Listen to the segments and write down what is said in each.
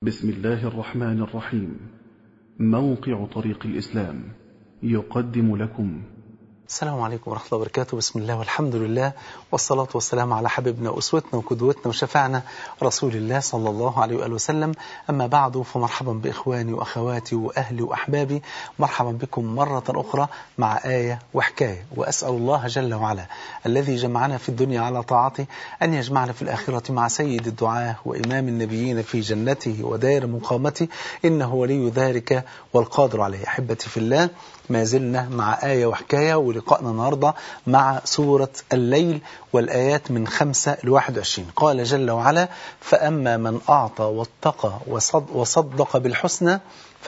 بسم الله الرحمن الرحيم موقع طريق الإسلام يقدم لكم السلام عليكم ورحمة الله وبركاته بسم الله والحمد لله والصلاة والسلام على حبيبنا وأسوتنا وقدوتنا وشفعنا رسول الله صلى الله عليه وآله وسلم أما بعد فمرحبا بإخواني وأخواتي وأهلي وأحبابي مرحبا بكم مرة أخرى مع آية وحكاية وأسأل الله جل وعلا الذي جمعنا في الدنيا على طاعته أن يجمعنا في الآخرة مع سيد الدعاة وإمام النبيين في جنته ودائر مقامته إنه ولي ذلك والقادر عليه أحبتي في الله ما زلنا مع آية وحكاية ولقائنا النهاردة مع سورة الليل والآيات من خمسة لواحد وعشرين قال جل وعلا فأما من أعطى واتقى وصد وصدق بالحسنى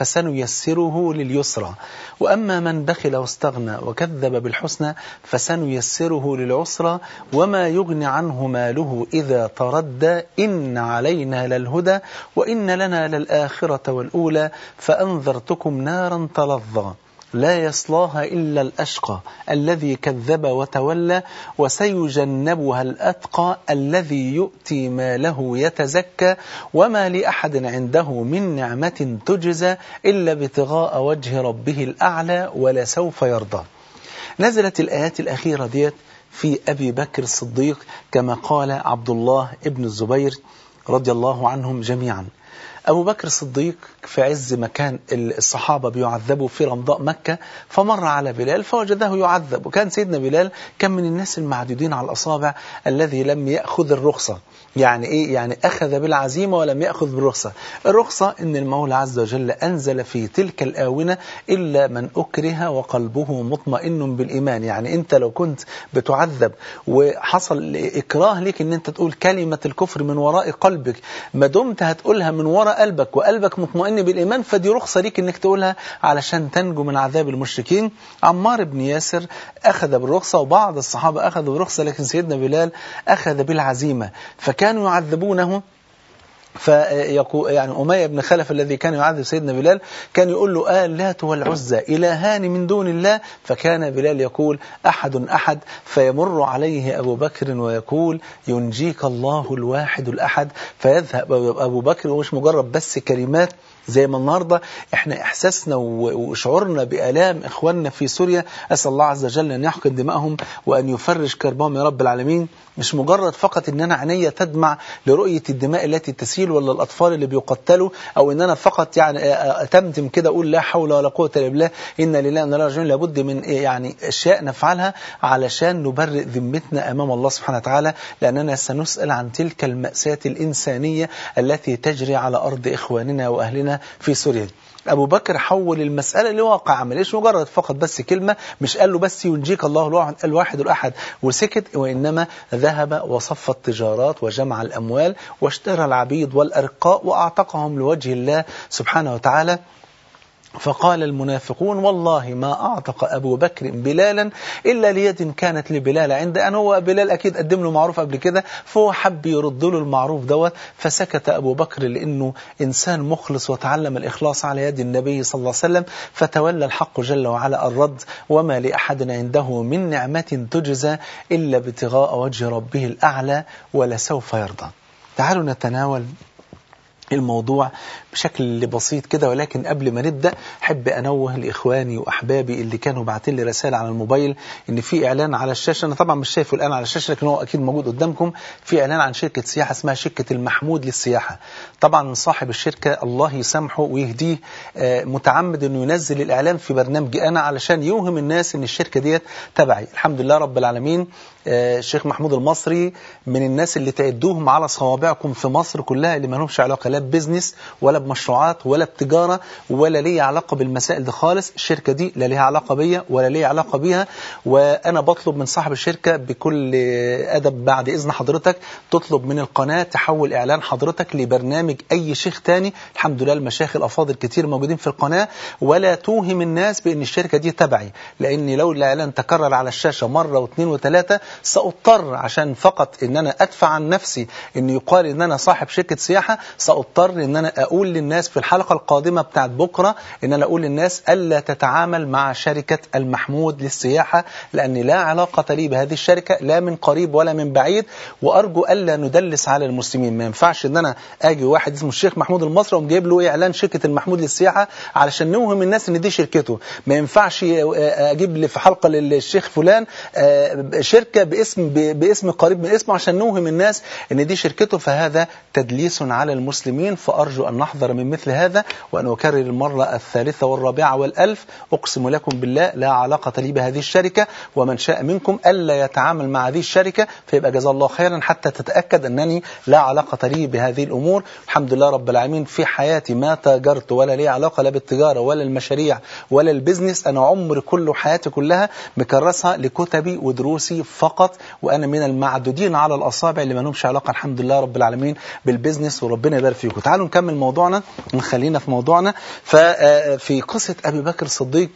فسنيسره لليسرى وأما من بخل واستغنى وكذب بالحسنى فسنيسره للعسرى وما يغني عنه ماله إذا تردى إن علينا للهدى وإن لنا للآخرة والأولى فأنذرتكم نارا تلظى لا يصلاها إلا الأشقى الذي كذب وتولى وسيجنبها الأتقى الذي يؤتي ماله يتزكى وما لأحد عنده من نعمة تجزى إلا ابتغاء وجه ربه الأعلى ولسوف يرضى نزلت الآيات الأخيرة ديت في أبي بكر الصديق كما قال عبد الله ابن الزبير رضي الله عنهم جميعا أبو بكر الصديق في عز مكان الصحابة بيعذبوا في رمضاء مكة فمر على بلال فوجده يعذب وكان سيدنا بلال كان من الناس المعدودين على الأصابع الذي لم يأخذ الرخصة يعني إيه؟ يعني أخذ بالعزيمة ولم يأخذ بالرخصة الرخصة إن المولى عز وجل أنزل في تلك الآونة إلا من أكره وقلبه مطمئن بالإيمان يعني أنت لو كنت بتعذب وحصل إكراه لك أن أنت تقول كلمة الكفر من وراء قلبك ما دمت هتقولها من وراء قلبك وقلبك مطمئن بالإيمان فدي رخصة ليك أنك تقولها علشان تنجو من عذاب المشركين عمار بن ياسر أخذ بالرخصة وبعض الصحابة أخذوا بالرخصة لكن سيدنا بلال أخذ بالعزيمة فكانوا يعذبونه فيقول يعني أمية بن خلف الذي كان يعذب سيدنا بلال كان يقول له آلات والعزى إلهان من دون الله فكان بلال يقول أحد أحد فيمر عليه أبو بكر ويقول ينجيك الله الواحد الأحد فيذهب أبو بكر ومش مجرد بس كلمات زي ما النهاردة احنا احساسنا وشعورنا بآلام اخواننا في سوريا اسال الله عز وجل ان يحقن دمائهم وان يفرج كربهم يا رب العالمين مش مجرد فقط ان انا عينيا تدمع لرؤية الدماء التي تسيل ولا الاطفال اللي بيقتلوا او ان انا فقط يعني اتمتم كده اقول لا حول ولا قوة الا بالله ان لله وإنا راجعون لابد من يعني اشياء نفعلها علشان نبرئ ذمتنا امام الله سبحانه وتعالى لاننا سنسأل عن تلك المأساة الانسانية التي تجري على ارض اخواننا واهلنا في سوريا أبو بكر حول المسألة لواقع عمل إيش مجرد فقط بس كلمة مش قال له بس ينجيك الله الواحد الأحد وسكت وإنما ذهب وصف التجارات وجمع الأموال واشترى العبيد والأرقاء وأعتقهم لوجه الله سبحانه وتعالى فقال المنافقون والله ما أعتق أبو بكر بلالا إلا ليد كانت لبلال عند أن هو بلال أكيد قدم له معروف قبل كده فهو حب يرد له المعروف دوت فسكت أبو بكر لأنه إنسان مخلص وتعلم الإخلاص على يد النبي صلى الله عليه وسلم فتولى الحق جل وعلا الرد وما لأحد عنده من نعمة تجزى إلا ابتغاء وجه ربه الأعلى ولسوف يرضى تعالوا نتناول الموضوع بشكل بسيط كده ولكن قبل ما نبدأ حب أنوه لإخواني وأحبابي اللي كانوا باعتين لي رسالة على الموبايل إن في إعلان على الشاشة أنا طبعا مش شايفه الآن على الشاشة لكن هو أكيد موجود قدامكم في إعلان عن شركة سياحة اسمها شركة المحمود للسياحة طبعا صاحب الشركة الله يسامحه ويهديه متعمد إنه ينزل الإعلان في برنامجي أنا علشان يوهم الناس إن الشركة ديت تبعي الحمد لله رب العالمين الشيخ محمود المصري من الناس اللي تعدوهم على صوابعكم في مصر كلها اللي ما لهمش علاقة لا ببزنس ولا بمشروعات ولا بتجارة ولا ليه علاقة بالمسائل دي خالص الشركة دي لا ليها علاقة بيا ولا ليها علاقة بيها وأنا بطلب من صاحب الشركة بكل أدب بعد إذن حضرتك تطلب من القناة تحول إعلان حضرتك لبرنامج أي شيخ تاني الحمد لله المشايخ الأفاضل كتير موجودين في القناة ولا توهم الناس بأن الشركة دي تبعي لأن لو الإعلان تكرر على الشاشة مرة واثنين وثلاثة سأضطر عشان فقط ان انا ادفع عن نفسي ان يقال ان انا صاحب شركة سياحة سأضطر ان انا اقول للناس في الحلقة القادمة بتاعت بكرة ان انا اقول للناس الا تتعامل مع شركة المحمود للسياحة لان لا علاقة لي بهذه الشركة لا من قريب ولا من بعيد وارجو الا ندلس على المسلمين ما ينفعش ان انا اجي واحد اسمه الشيخ محمود المصري وأقوم جايب له اعلان شركة المحمود للسياحة علشان نوهم الناس ان دي شركته ما ينفعش اجيب لي في حلقة للشيخ فلان شركة باسم باسم قريب من اسمه عشان نوهم الناس ان دي شركته فهذا تدليس على المسلمين فارجو ان نحذر من مثل هذا وان اكرر المرة الثالثة والرابعة والالف اقسم لكم بالله لا علاقة لي بهذه الشركة ومن شاء منكم الا يتعامل مع هذه الشركة فيبقى جزاه الله خيرا حتى تتاكد انني لا علاقة لي بهذه الامور الحمد لله رب العالمين في حياتي ما تاجرت ولا لي علاقة لا بالتجارة ولا المشاريع ولا البزنس انا عمري كله حياتي كلها مكرسها لكتبي ودروسي فقط وانا من المعدودين على الاصابع اللي ما لهمش علاقه الحمد لله رب العالمين بالبزنس وربنا يبارك فيكم تعالوا نكمل موضوعنا ونخلينا في موضوعنا ففي قصه ابي بكر الصديق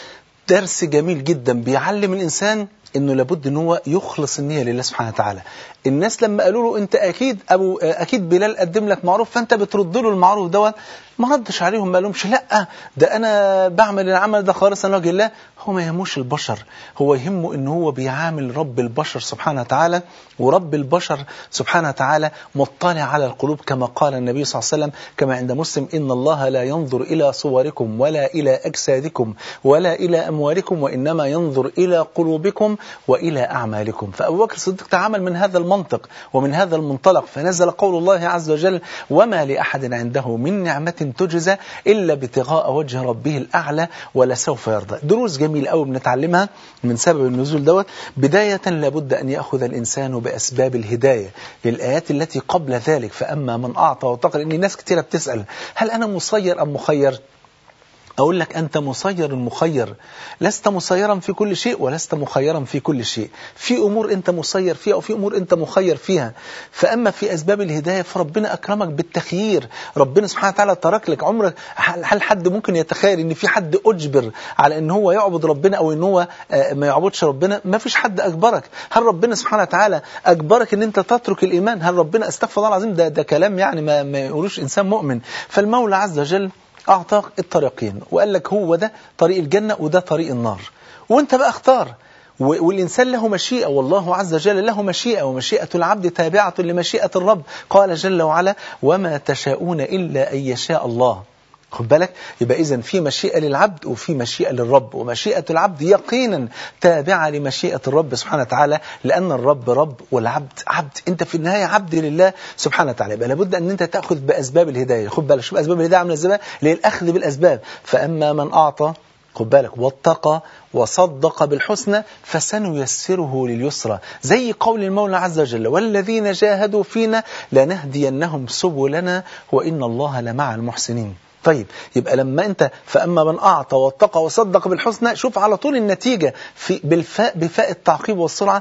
درس جميل جدا بيعلم الانسان انه لابد ان هو يخلص النيه لله سبحانه وتعالى الناس لما قالوا له انت اكيد ابو اكيد بلال قدم لك معروف فانت بترد له المعروف دوت ما ردش عليهم ما لهمش لا ده انا بعمل العمل ده خالصا لوجه الله هو ما يهموش البشر هو يهمه ان هو بيعامل رب البشر سبحانه وتعالى ورب البشر سبحانه وتعالى مطلع على القلوب كما قال النبي صلى الله عليه وسلم كما عند مسلم ان الله لا ينظر الى صوركم ولا الى اجسادكم ولا الى اموالكم وانما ينظر الى قلوبكم والى اعمالكم فابو بكر الصديق تعامل من هذا المنطق ومن هذا المنطلق فنزل قول الله عز وجل وما لاحد عنده من نعمه تجزى إلا ابتغاء وجه ربه الأعلى ولسوف يرضى دروس جميلة قوي بنتعلمها من سبب النزول دوت بداية لابد أن يأخذ الإنسان بأسباب الهداية للآيات التي قبل ذلك فأما من أعطى واتقى لأن ناس كثيرة بتسأل هل أنا مسير أم مخير أقول لك أنت مسير مخير لست مسيرا في كل شيء ولست مخيرا في كل شيء في أمور أنت مسير فيها وفي أمور أنت مخير فيها فأما في أسباب الهداية فربنا أكرمك بالتخيير ربنا سبحانه وتعالى ترك لك عمرك هل حد ممكن يتخيل أن في حد أجبر على أن هو يعبد ربنا أو أن هو ما يعبدش ربنا ما فيش حد أجبرك هل ربنا سبحانه وتعالى أجبرك أن أنت تترك الإيمان هل ربنا استغفر الله العظيم ده, ده كلام يعني ما, ما يقولوش إنسان مؤمن فالمولى عز وجل أعطاك الطريقين وقال لك هو ده طريق الجنة وده طريق النار وانت بقى اختار والإنسان له مشيئة والله عز وجل له مشيئة ومشيئة العبد تابعة لمشيئة الرب قال جل وعلا وما تشاءون إلا أن يشاء الله خد بالك يبقى إذا في مشيئة للعبد وفي مشيئة للرب ومشيئة العبد يقينا تابعة لمشيئة الرب سبحانه وتعالى لأن الرب رب والعبد عبد أنت في النهاية عبد لله سبحانه وتعالى يبقى لابد أن أنت تأخذ بأسباب الهداية خد بالك شوف أسباب الهداية عاملة إزاي للأخذ بالأسباب فأما من أعطى خد بالك واتقى وصدق بالحسنى فسنيسره لليسرى زي قول المولى عز وجل والذين جاهدوا فينا لنهدينهم سبلنا وإن الله لمع المحسنين طيب يبقى لما انت فاما من اعطى واتقى وصدق بالحسنى شوف على طول النتيجه في بالفاء بفاء التعقيب والسرعه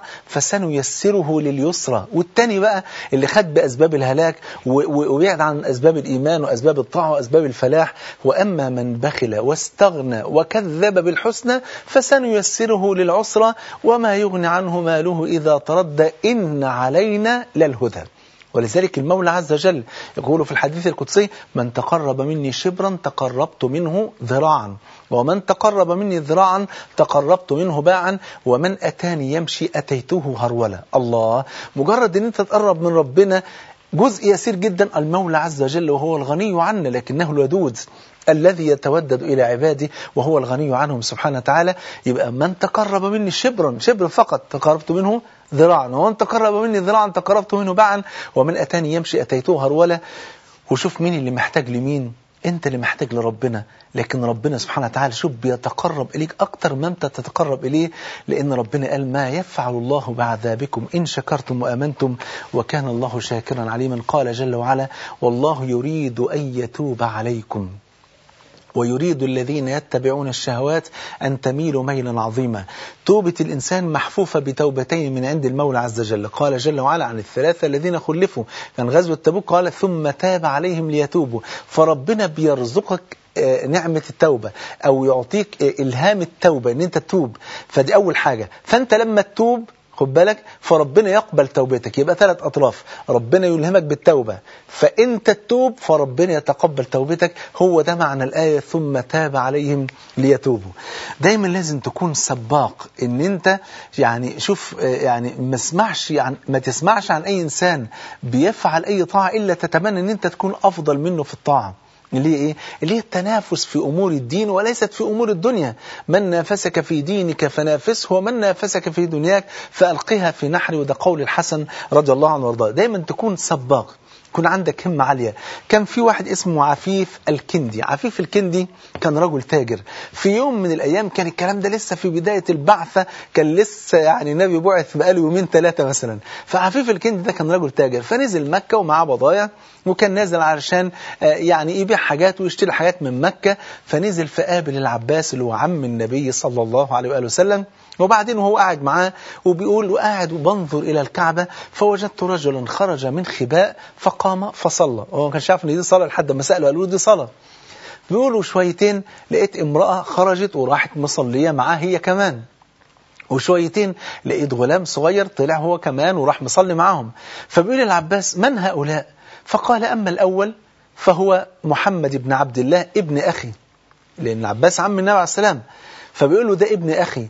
فسنيسره لليسرى والتاني بقى اللي خد باسباب الهلاك وبعد عن اسباب الايمان واسباب الطاعه واسباب الفلاح واما من بخل واستغنى وكذب بالحسنى فسنيسره للعسرى وما يغني عنه ماله اذا تردى ان علينا للهدى ولذلك المولى عز وجل يقول في الحديث القدسي من تقرب مني شبرا تقربت منه ذراعا ومن تقرب مني ذراعا تقربت منه باعا ومن أتاني يمشي أتيته هرولا الله مجرد أن أنت تقرب من ربنا جزء يسير جدا المولى عز وجل وهو الغني عنا لكنه الودود الذي يتودد إلى عباده وهو الغني عنهم سبحانه وتعالى يبقى من تقرب مني شبرا شبرا فقط تقربت منه ذراعا ومن تقرب مني ذراعا تقربت منه باعا ومن أتاني يمشي أتيته هرولا وشوف مين اللي محتاج لمين انت اللي محتاج لربنا لكن ربنا سبحانه وتعالى شوف بيتقرب اليك اكتر ما انت تتقرب اليه لان ربنا قال ما يفعل الله بعذابكم ان شكرتم وامنتم وكان الله شاكرا عليما قال جل وعلا والله يريد ان يتوب عليكم ويريد الذين يتبعون الشهوات أن تميلوا ميلا عظيما توبة الإنسان محفوفة بتوبتين من عند المولى عز وجل قال جل وعلا عن الثلاثة الذين خلفوا كان غزوة تبوك قال ثم تاب عليهم ليتوبوا فربنا بيرزقك نعمة التوبة أو يعطيك إلهام التوبة أن أنت تتوب فدي أول حاجة فأنت لما تتوب خد بالك فربنا يقبل توبتك يبقى ثلاث أطراف ربنا يلهمك بالتوبة فأنت تتوب فربنا يتقبل توبتك هو ده معنى الآية ثم تاب عليهم ليتوبوا دايما لازم تكون سباق ان انت يعني شوف يعني ما اسمعش يعني ما تسمعش عن اي انسان بيفعل اي طاعة الا تتمنى ان انت تكون افضل منه في الطاعة اللي هي ايه اللي هي التنافس في امور الدين وليست في امور الدنيا من نافسك في دينك فنافسه ومن نافسك في دنياك فالقها في نحري وده قول الحسن رضي الله عنه وارضاه دايما تكون سباق يكون عندك همة عالية كان في واحد اسمه عفيف الكندي عفيف الكندي كان رجل تاجر في يوم من الأيام كان الكلام ده لسه في بداية البعثة كان لسه يعني النبي بعث بقاله يومين ثلاثة مثلا فعفيف الكندي ده كان رجل تاجر فنزل مكة ومعاه بضايع وكان نازل علشان يعني يبيع حاجات ويشتري حاجات من مكة فنزل فقابل العباس اللي هو عم النبي صلى الله عليه وآله وسلم وبعدين وهو قاعد معاه وبيقول وقاعد وبنظر إلى الكعبة فوجدت رجلا خرج من خباء فقام فصلى هو ما كانش عارف ان دي صلاة لحد ما سأله قالوا دي صلاة بيقولوا شويتين لقيت امرأة خرجت وراحت مصلية معاه هي كمان وشويتين لقيت غلام صغير طلع هو كمان وراح مصلي معاهم فبيقول العباس من هؤلاء فقال أما الأول فهو محمد بن عبد الله ابن أخي لأن العباس عم النبي عليه السلام فبيقول له ده ابن أخي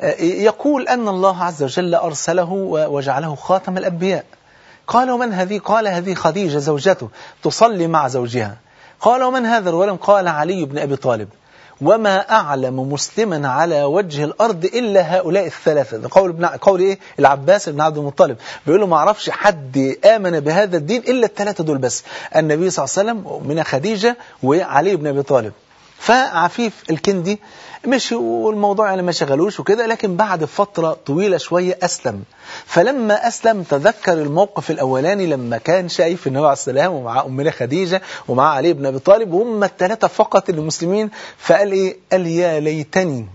يقول أن الله عز وجل أرسله وجعله خاتم الأنبياء قال ومن هذه قال هذه خديجة زوجته تصلي مع زوجها قال ومن هذا الولم قال علي بن أبي طالب وما أعلم مسلما على وجه الأرض إلا هؤلاء الثلاثة ده قول, ابن قول إيه العباس بن عبد المطلب بيقول له ما أعرفش حد آمن بهذا الدين إلا الثلاثة دول بس النبي صلى الله عليه وسلم من خديجة وعلي بن أبي طالب فعفيف الكندي مشي والموضوع يعني ما شغلوش وكده لكن بعد فترة طويلة شوية أسلم فلما أسلم تذكر الموقف الأولاني لما كان شايف النبي عليه السلام ومع أمنا خديجة ومع علي بن أبي طالب وهم الثلاثة فقط المسلمين فقال إيه قال يا ليتني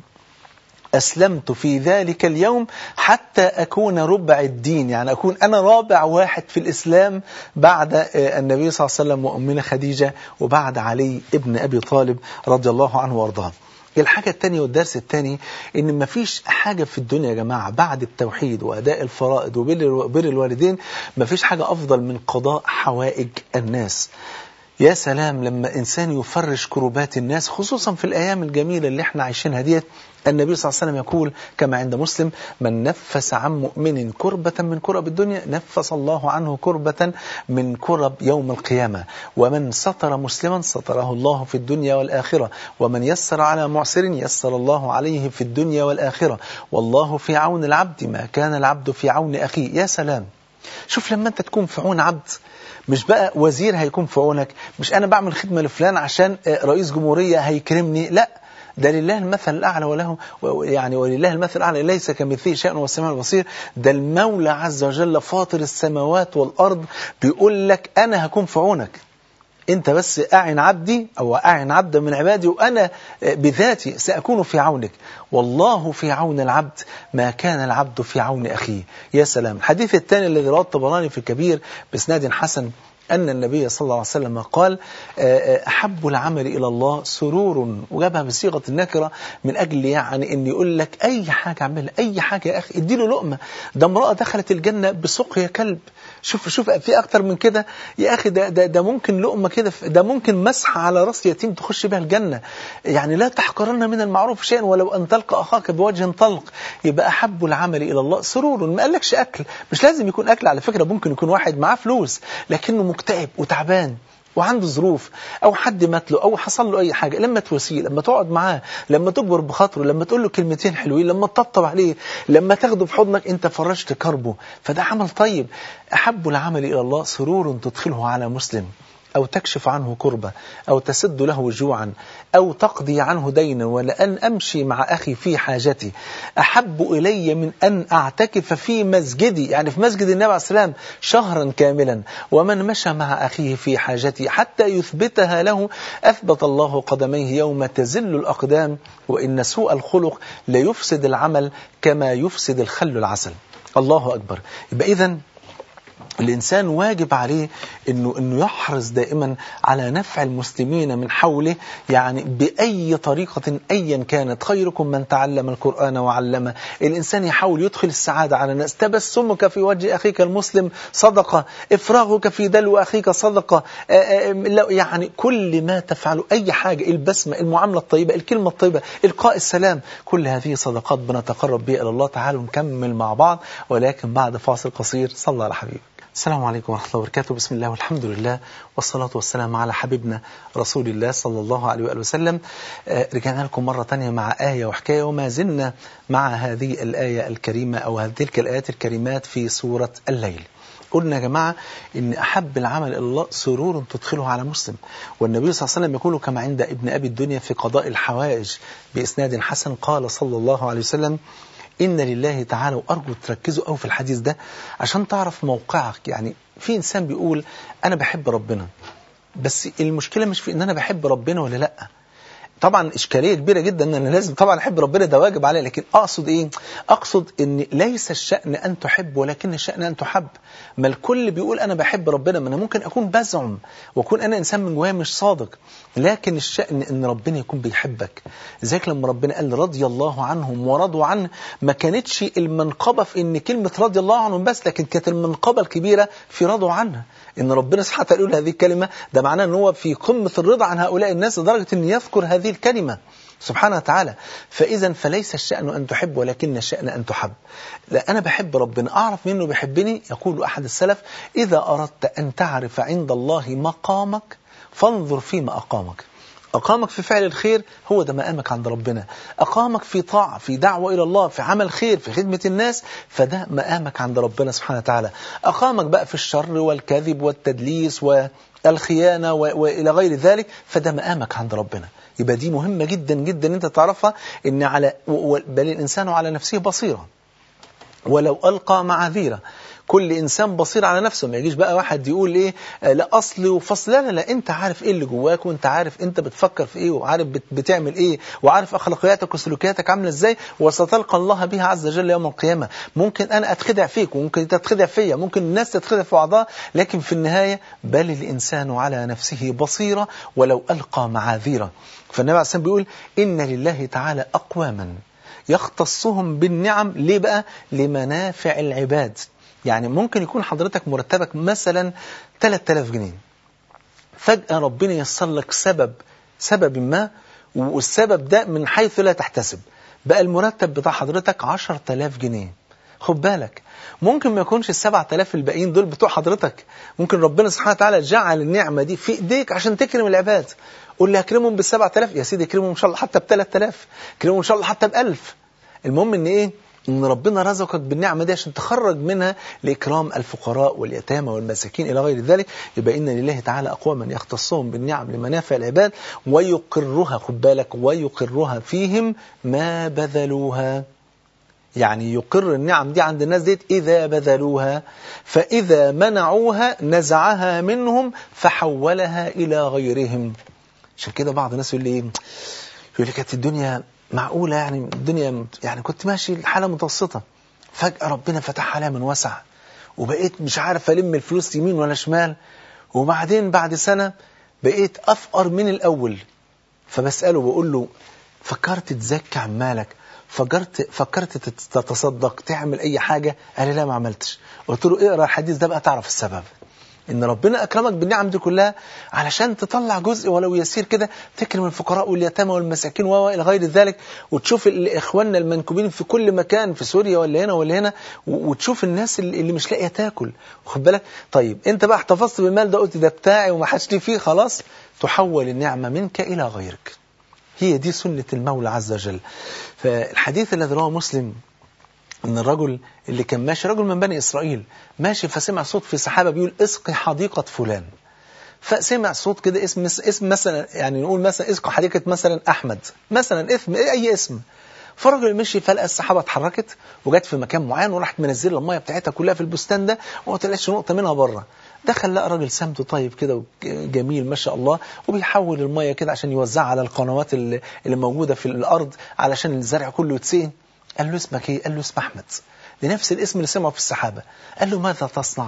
أسلمت في ذلك اليوم حتى أكون ربع الدين يعني أكون أنا رابع واحد في الإسلام بعد النبي صلى الله عليه وسلم وأمنا خديجة وبعد علي ابن أبي طالب رضي الله عنه وارضاه الحاجة الثانية والدرس الثاني ان مفيش حاجة في الدنيا يا جماعة بعد التوحيد وأداء الفرائض وبر الوالدين مفيش حاجة أفضل من قضاء حوائج الناس يا سلام لما إنسان يفرش كروبات الناس خصوصا في الأيام الجميلة اللي احنا عايشينها ديت النبي صلى الله عليه وسلم يقول كما عند مسلم من نفس عن مؤمن كربة من كرب الدنيا نفس الله عنه كربة من كرب يوم القيامة ومن ستر مسلما ستره الله في الدنيا والآخرة ومن يسر على معسر يسر الله عليه في الدنيا والآخرة والله في عون العبد ما كان العبد في عون أخيه يا سلام شوف لما أنت تكون في عون عبد مش بقى وزير هيكون في عونك مش أنا بعمل خدمة لفلان عشان رئيس جمهورية هيكرمني لا ده لله المثل الأعلى وله يعني ولله المثل الأعلى ليس كمثله شيء والسماع البصير ده المولى عز وجل فاطر السماوات والأرض بيقول لك أنا هكون في عونك أنت بس أعن عبدي أو أعن عبدا من عبادي وأنا بذاتي سأكون في عونك والله في عون العبد ما كان العبد في عون أخيه يا سلام الحديث الثاني الذي رواه الطبراني في الكبير بإسناد حسن أن النبي صلى الله عليه وسلم قال أحب العمل إلى الله سرور وجابها بصيغة النكرة من أجل يعني أن يقول لك أي حاجة اعملها أي حاجة يا أخي اديله لقمة ده امرأة دخلت الجنة بسقيا كلب شوف شوف في أكتر من كده يا أخي ده, ده, ده ممكن لقمة كده ده ممكن مسح على رأس يتيم تخش بها الجنة يعني لا تحقرن من المعروف شيئا ولو أن تلقى أخاك بوجه طلق يبقى أحب العمل إلى الله سرور ما قالكش أكل مش لازم يكون أكل على فكرة ممكن يكون واحد معاه فلوس لكنه مكتئب وتعبان وعنده ظروف او حد مات له او حصل له اي حاجه لما تواسيه لما تقعد معاه لما تكبر بخاطره لما تقول له كلمتين حلوين لما تطبطب عليه لما تاخده في حضنك انت فرجت كربه فده عمل طيب احب العمل الى الله سرور تدخله على مسلم أو تكشف عنه كربة أو تسد له جوعا أو تقضي عنه دينا ولأن أمشي مع أخي في حاجتي أحب إلي من أن أعتكف في مسجدي يعني في مسجد النبي عليه السلام شهرا كاملا ومن مشى مع أخيه في حاجتي حتى يثبتها له أثبت الله قدميه يوم تزل الأقدام وإن سوء الخلق ليفسد العمل كما يفسد الخل العسل الله أكبر يبقى إذن الإنسان واجب عليه إنه إنه يحرص دائما على نفع المسلمين من حوله يعني بأي طريقة أيا كانت خيركم من تعلم القرآن وعلمه الإنسان يحاول يدخل السعادة على الناس تبسمك في وجه أخيك المسلم صدقة إفراغك في دلو أخيك صدقة يعني كل ما تفعله أي حاجة البسمة المعاملة الطيبة الكلمة الطيبة إلقاء السلام كل هذه صدقات بنتقرب بها إلى الله تعالوا نكمل مع بعض ولكن بعد فاصل قصير صلى على حبيبك السلام عليكم ورحمة الله وبركاته بسم الله والحمد لله والصلاة والسلام على حبيبنا رسول الله صلى الله عليه وآله وسلم آه رجعنا لكم مرة تانية مع آية وحكاية وما زلنا مع هذه الآية الكريمة أو تلك الآيات الكريمات في سورة الليل قلنا يا جماعة إن أحب العمل إلى الله سرور تدخله على مسلم والنبي صلى الله عليه وسلم يقول كما عند ابن أبي الدنيا في قضاء الحوائج بإسناد حسن قال صلى الله عليه وسلم إن لله تعالى وأرجو تركزوا قوي في الحديث ده عشان تعرف موقعك يعني في إنسان بيقول أنا بحب ربنا بس المشكلة مش في إن أنا بحب ربنا ولا لأ طبعا إشكالية كبيرة جدا أن أنا لازم طبعا أحب ربنا ده واجب عليه لكن أقصد إيه أقصد أن ليس الشأن أن تحب ولكن الشأن أن تحب ما الكل بيقول أنا بحب ربنا ما أنا ممكن أكون بزعم وأكون أنا إنسان من جوايا مش صادق لكن الشأن أن ربنا يكون بيحبك زيك لما ربنا قال رضي الله عنهم ورضوا عنه ما كانتش المنقبة في أن كلمة رضي الله عنهم بس لكن كانت المنقبة الكبيرة في رضوا عنها ان ربنا سبحانه وتعالى يقول هذه الكلمة ده معناه ان هو في قمة الرضا عن هؤلاء الناس لدرجة ان يذكر هذه الكلمة سبحانه وتعالى فإذا فليس الشأن أن تحب ولكن الشأن أن تحب لا أنا بحب ربنا أعرف منه بيحبني يقول أحد السلف إذا أردت أن تعرف عند الله مقامك فانظر فيما أقامك أقامك في فعل الخير هو ده مقامك عند ربنا أقامك في طاعة في دعوة إلى الله في عمل خير في خدمة الناس فده مقامك عند ربنا سبحانه وتعالى أقامك بقى في الشر والكذب والتدليس والخيانة وإلى غير ذلك فده مقامك عند ربنا يبقى دي مهمة جدا جدا أنت تعرفها إن على بل الإنسان على نفسه بصيرة ولو ألقى معاذيره كل إنسان بصير على نفسه ما يجيش بقى واحد يقول إيه آه لا أصل وفصل لا لا لا أنت عارف إيه اللي جواك وأنت عارف أنت بتفكر في إيه وعارف بت بتعمل إيه وعارف أخلاقياتك وسلوكياتك عاملة إزاي وستلقى الله بها عز وجل يوم القيامة ممكن أنا أتخدع فيك وممكن أنت تتخدع فيا ممكن الناس تتخدع في بعضها لكن في النهاية بل الإنسان على نفسه بصيرة ولو ألقى معاذيره فالنبي عليه الصلاة بيقول إن لله تعالى أقواما يختصهم بالنعم ليه بقى لمنافع العباد يعني ممكن يكون حضرتك مرتبك مثلا 3000 جنيه فجأة ربنا ييسر لك سبب سبب ما والسبب ده من حيث لا تحتسب بقى المرتب بتاع حضرتك 10000 جنيه خد بالك ممكن ما يكونش ال 7000 الباقيين دول بتوع حضرتك ممكن ربنا سبحانه وتعالى جعل النعمة دي في ايديك عشان تكرم العباد قول لي اكرمهم بال 7000 يا سيدي اكرمهم ان شاء الله حتى ب 3000 اكرمهم ان شاء الله حتى ب 1000 المهم ان ايه ان ربنا رزقك بالنعمة دي عشان تخرج منها لإكرام الفقراء واليتامى والمساكين إلى غير ذلك يبقى إن لله تعالى أقواما يختصهم بالنعم لمنافع العباد ويقرها خد بالك ويقرها فيهم ما بذلوها يعني يقر النعم دي عند الناس ديت إذا بذلوها فإذا منعوها نزعها منهم فحولها إلى غيرهم عشان كده بعض الناس يقول لي يقول لي كانت الدنيا معقولة يعني الدنيا يعني كنت ماشي الحالة متوسطة فجأة ربنا فتح عليها من وسع وبقيت مش عارف ألم الفلوس يمين ولا شمال وبعدين بعد سنة بقيت أفقر من الأول فبسأله بقول له فكرت تزكي عن مالك فكرت فكرت تتصدق تعمل أي حاجة قال لي لا ما عملتش قلت له اقرأ الحديث ده بقى تعرف السبب ان ربنا اكرمك بالنعم دي كلها علشان تطلع جزء ولو يسير كده تكرم الفقراء واليتامى والمساكين والى غير ذلك وتشوف اخواننا المنكوبين في كل مكان في سوريا ولا هنا ولا هنا وتشوف الناس اللي مش لاقيه تاكل واخد بالك طيب انت بقى احتفظت بالمال ده قلت ده بتاعي وما حدش لي فيه خلاص تحول النعمه منك الى غيرك هي دي سنه المولى عز وجل فالحديث الذي رواه مسلم ان الرجل اللي كان ماشي رجل من بني اسرائيل ماشي فسمع صوت في سحابه بيقول اسقي حديقه فلان فسمع صوت كده اسم اسم مثلا يعني نقول مثلا اسقي حديقه مثلا احمد مثلا اسم اي اسم فالراجل مشي فلقى السحابه اتحركت وجت في مكان معين وراحت منزله الميه بتاعتها كلها في البستان ده وما طلعتش نقطه منها بره دخل لقى راجل سمته طيب كده جميل ما شاء الله وبيحول الميه كده عشان يوزعها على القنوات اللي, اللي موجوده في الارض علشان الزرع كله يتسقي قال له اسمك ايه قال له اسم احمد لنفس الاسم اللي سمعه في السحابة قال له ماذا تصنع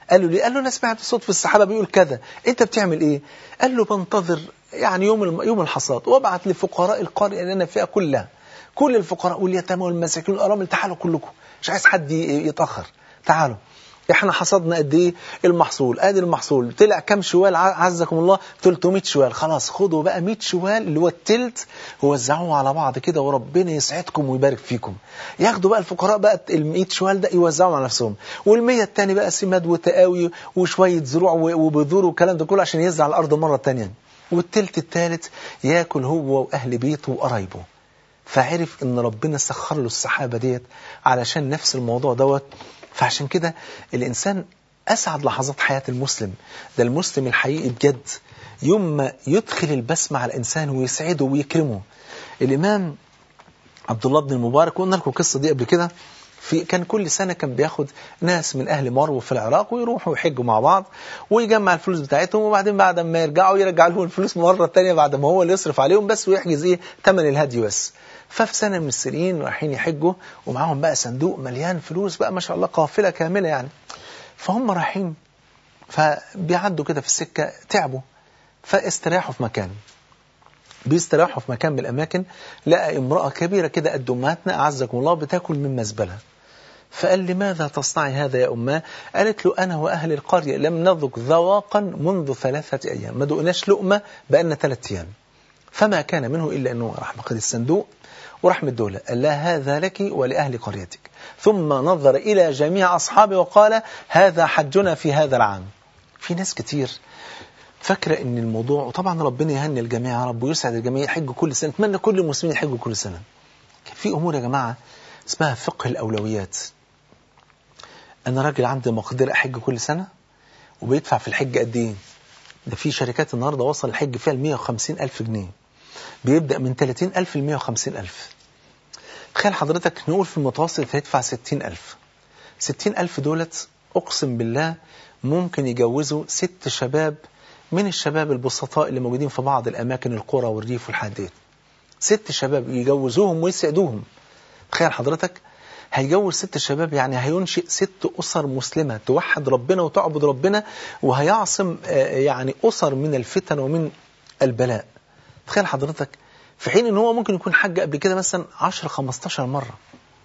قال له ليه قال له انا سمعت صوت في السحابه بيقول كذا انت بتعمل ايه قال له بنتظر يعني يوم الم... يوم الحصاد وابعت لفقراء القريه اللي انا فيها كلها كل الفقراء واليتامى والمساكين والارامل تعالوا كلكم مش عايز حد يتاخر تعالوا احنا حصدنا قد ايه المحصول ادي المحصول طلع كام شوال عزكم الله 300 شوال خلاص خدوا بقى 100 شوال اللي هو التلت ووزعوه على بعض كده وربنا يسعدكم ويبارك فيكم ياخدوا بقى الفقراء بقى ال 100 شوال ده يوزعوا على نفسهم وال100 الثاني بقى سماد وتقاوي وشويه زروع وبذور والكلام ده كله عشان يزرع الارض مره ثانيه والتلت الثالث ياكل هو واهل بيته وقرايبه فعرف ان ربنا سخر له السحابه ديت علشان نفس الموضوع دوت فعشان كده الإنسان أسعد لحظات حياة المسلم ده المسلم الحقيقي بجد يوم ما يدخل البسمة على الإنسان ويسعده ويكرمه الإمام عبد الله بن المبارك قلنا لكم القصة دي قبل كده في كان كل سنة كان بياخد ناس من أهل مرو في العراق ويروحوا يحجوا مع بعض ويجمع الفلوس بتاعتهم وبعدين بعد ما يرجعوا يرجع لهم الفلوس مرة تانية بعد ما هو اللي يصرف عليهم بس ويحجز إيه ثمن الهدي بس ففي سنة من السنين رايحين يحجوا ومعاهم بقى صندوق مليان فلوس بقى ما شاء الله قافلة كاملة يعني فهم رايحين فبيعدوا كده في السكة تعبوا فاستراحوا في مكان بيستراحوا في مكان من الأماكن لقى امرأة كبيرة كده قد أمهاتنا أعزكم الله بتاكل من مزبلة فقال لماذا تصنعي هذا يا أماه قالت له أنا وأهل القرية لم نذق ذواقا منذ ثلاثة أيام ما دقناش لقمة بقالنا ثلاثة أيام فما كان منه إلا أنه راح مقد الصندوق وراح الدولة قال لها هذا لك ولأهل قريتك ثم نظر إلى جميع أصحابه وقال هذا حجنا في هذا العام في ناس كتير فاكرة ان الموضوع وطبعا ربنا يهني الجميع يا رب ويسعد الجميع يحجوا كل سنة اتمنى كل المسلمين يحجوا كل سنة في أمور يا جماعة اسمها فقه الأولويات أنا راجل عندي مقدرة أحج كل سنة وبيدفع في الحج قد إيه ده في شركات النهاردة وصل الحج فيها ل 150 ألف جنيه بيبدأ من 30 ألف ل 150 ألف تخيل حضرتك نقول في المتوسط هيدفع 60 ألف 60 ألف دولت أقسم بالله ممكن يجوزوا ست شباب من الشباب البسطاء اللي موجودين في بعض الأماكن القرى والريف والحديد ست شباب يجوزوهم ويسعدوهم تخيل حضرتك هيجوز ست شباب يعني هينشئ ست أسر مسلمة توحد ربنا وتعبد ربنا وهيعصم يعني أسر من الفتن ومن البلاء تخيل حضرتك في حين ان هو ممكن يكون حج قبل كده مثلا 10 15 مرة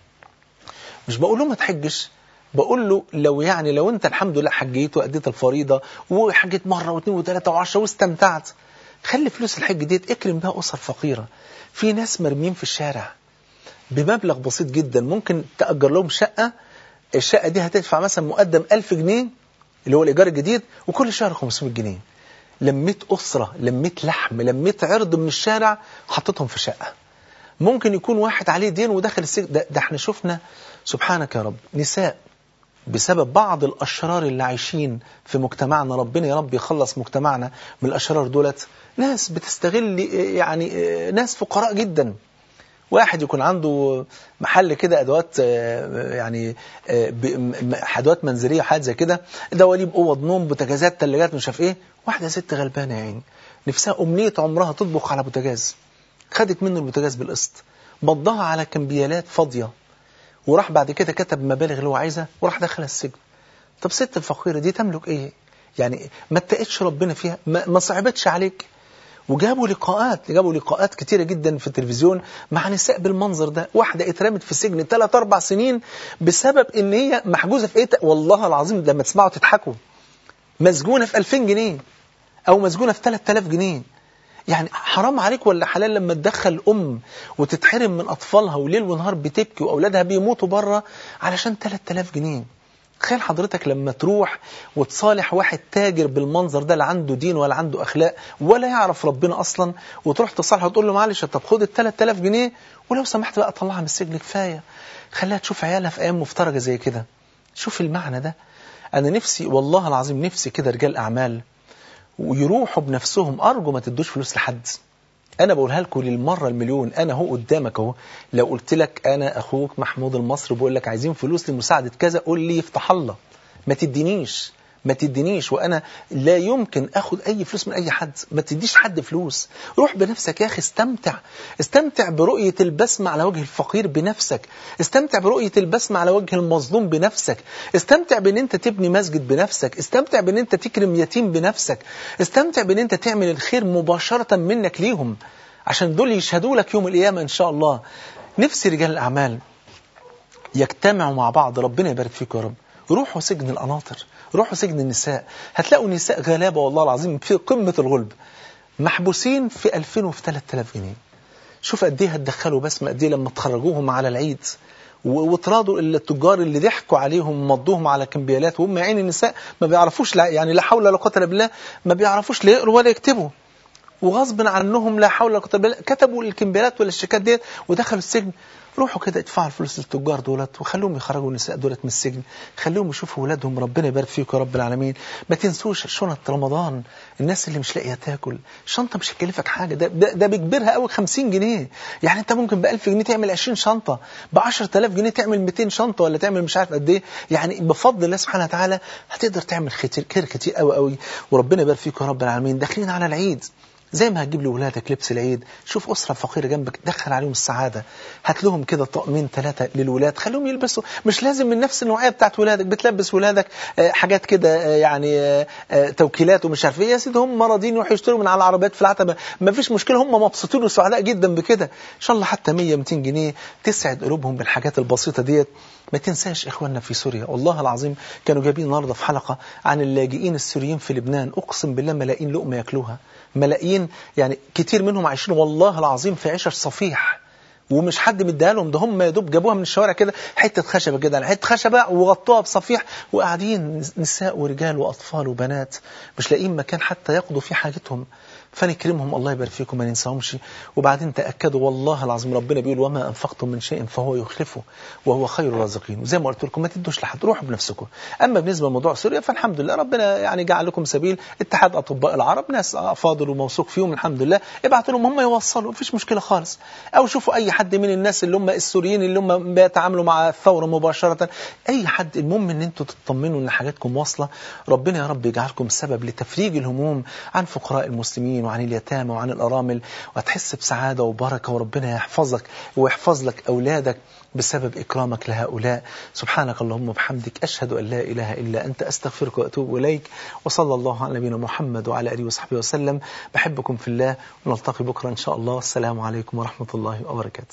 مش بقول له ما تحجش بقول له لو يعني لو انت الحمد لله حجيت واديت الفريضة وحجيت مرة واثنين وثلاثة وعشرة واستمتعت خلي فلوس الحج ديت اكرم بها أسر فقيرة في ناس مرميين في الشارع بمبلغ بسيط جدا ممكن تأجر لهم شقة الشقة دي هتدفع مثلا مقدم 1000 جنيه اللي هو الإيجار الجديد وكل شهر 500 جنيه لميت أسرة لميت لحم لميت عرض من الشارع حطيتهم في شقة ممكن يكون واحد عليه دين ودخل السجن ده, ده احنا شفنا سبحانك يا رب نساء بسبب بعض الأشرار اللي عايشين في مجتمعنا ربنا يا رب يخلص مجتمعنا من الأشرار دولت ناس بتستغل يعني ناس فقراء جدا واحد يكون عنده محل كده ادوات يعني ادوات منزليه وحاجات زي كده دواليب اوض نوم بوتاجازات ثلاجات مش عارف ايه واحده ست غلبانه يا عيني نفسها امنيه عمرها تطبخ على بوتاجاز خدت منه البوتاجاز بالقسط بضها على كمبيالات فاضيه وراح بعد كده كتب المبالغ اللي هو عايزها وراح دخل السجن طب ست الفقيره دي تملك ايه يعني ما اتقتش ربنا فيها ما, ما صعبتش عليك وجابوا لقاءات جابوا لقاءات كتيرة جدا في التلفزيون مع نساء بالمنظر ده واحدة اترمت في السجن 3 4 سنين بسبب ان هي محجوزة في ايه والله العظيم لما تسمعوا تضحكوا مسجونة في 2000 جنيه او مسجونة في 3000 جنيه يعني حرام عليك ولا حلال لما تدخل أم وتتحرم من أطفالها وليل ونهار بتبكي وأولادها بيموتوا بره علشان 3000 جنيه تخيل حضرتك لما تروح وتصالح واحد تاجر بالمنظر ده لا عنده دين ولا عنده أخلاق ولا يعرف ربنا أصلا وتروح تصالحه وتقول له معلش طب خد ال 3000 جنيه ولو سمحت بقى طلعها من السجن كفاية خليها تشوف عيالها في أيام مفترجة زي كده شوف المعنى ده أنا نفسي والله العظيم نفسي كده رجال أعمال ويروحوا بنفسهم أرجو ما تدوش فلوس لحد أنا بقولها لكم للمرة المليون أنا هو قدامك أهو لو قلت لك أنا أخوك محمود المصري بقول لك عايزين فلوس لمساعدة كذا قول لي يفتح الله ما تدينيش ما تدينيش وانا لا يمكن اخد اي فلوس من اي حد ما تديش حد فلوس روح بنفسك يا اخي استمتع استمتع برؤية البسمة على وجه الفقير بنفسك استمتع برؤية البسمة على وجه المظلوم بنفسك استمتع بان انت تبني مسجد بنفسك استمتع بان انت تكرم يتيم بنفسك استمتع بان انت تعمل الخير مباشرة منك ليهم عشان دول يشهدوا لك يوم القيامة ان شاء الله نفسي رجال الاعمال يجتمعوا مع بعض ربنا يبارك فيكم يا رب روحوا سجن القناطر روحوا سجن النساء هتلاقوا نساء غلابة والله العظيم في قمة الغلب محبوسين في 2000 وفي 3000 جنيه شوف قد ايه هتدخلوا بسمة قد ايه لما تخرجوهم على العيد وطردوا التجار اللي ضحكوا عليهم ومضوهم على كمبيالات وهم عين النساء ما بيعرفوش لا يعني لا حول ولا قوه الا بالله ما بيعرفوش لا يقروا ولا يكتبوا وغصب عنهم لا حول ولا قوه الا بالله كتبوا الكمبيالات ولا الشيكات ديت ودخلوا السجن روحوا كده ادفعوا الفلوس للتجار دولت وخلوهم يخرجوا النساء دولت من السجن خلوهم يشوفوا اولادهم ربنا يبارك فيكم يا رب العالمين ما تنسوش شنط رمضان الناس اللي مش لاقيه تاكل شنطه مش هتكلفك حاجه ده ده, ده بكبرها قوي 50 جنيه يعني انت ممكن ب 1000 جنيه تعمل 20 شنطه ب 10000 جنيه تعمل 200 شنطه ولا تعمل مش عارف قد ايه يعني بفضل الله سبحانه وتعالى هتقدر تعمل خير كتير قوي قوي وربنا يبارك فيكم يا رب العالمين داخلين على العيد زي ما هتجيب لأولادك لبس العيد شوف أسرة فقيرة جنبك دخل عليهم السعادة هات لهم كده طقمين ثلاثة للولاد خليهم يلبسوا مش لازم من نفس النوعية بتاعت ولادك بتلبس ولادك حاجات كده يعني توكيلات ومش عارف ايه يا سيدي هم راضيين يروحوا يشتروا من على العربيات في العتبة ما فيش مشكلة هم مبسوطين وسعداء جدا بكده إن شاء الله حتى 100 200 جنيه تسعد قلوبهم بالحاجات البسيطة ديت ما تنساش إخواننا في سوريا والله العظيم كانوا جايبين النهارده في حلقة عن اللاجئين السوريين في لبنان أقسم بالله ملايين لقمة ياكلوها ملايين يعني كتير منهم عايشين والله العظيم في عيشة صفيح ومش حد مديها لهم ده هم يا دوب جابوها من الشوارع كده حته خشبه كده حته خشبه وغطوها بصفيح وقاعدين نساء ورجال واطفال وبنات مش لاقيين مكان حتى يقضوا فيه حاجتهم فنكرمهم الله يبارك فيكم ما ننساهمش وبعدين تاكدوا والله العظيم ربنا بيقول وما انفقتم من شيء فهو يخلفه وهو خير الرازقين وزي ما قلت لكم ما تدوش لحد روحوا بنفسكم اما بالنسبه لموضوع سوريا فالحمد لله ربنا يعني جعل لكم سبيل اتحاد اطباء العرب ناس افاضل وموثوق فيهم الحمد لله ابعتوا لهم هم يوصلوا مفيش مشكله خالص او شوفوا اي حد من الناس اللي هم السوريين اللي هم بيتعاملوا مع الثوره مباشره اي حد المهم ان انتم تطمنوا ان حاجاتكم واصله ربنا يا رب يجعلكم سبب لتفريج الهموم عن فقراء المسلمين وعن اليتامى وعن الارامل وهتحس بسعاده وبركه وربنا يحفظك ويحفظ لك اولادك بسبب إكرامك لهؤلاء سبحانك اللهم وبحمدك أشهد أن لا إله إلا أنت أستغفرك وأتوب إليك وصلى الله على نبينا محمد وعلى آله وصحبه وسلم بحبكم في الله ونلتقي بكرة إن شاء الله السلام عليكم ورحمة الله وبركاته